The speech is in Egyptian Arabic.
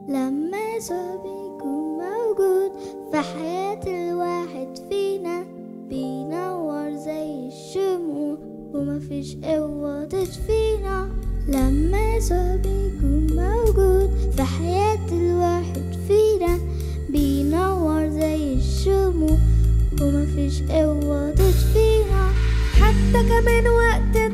لما يسوع بيكون موجود في حياة الواحد فينا بينور زي الشموع ومفيش قوة تشفينا لما يسوع بيكون موجود في حياة الواحد فينا بينور زي الشموع ومفيش قوة تشفينا حتى كمان وقت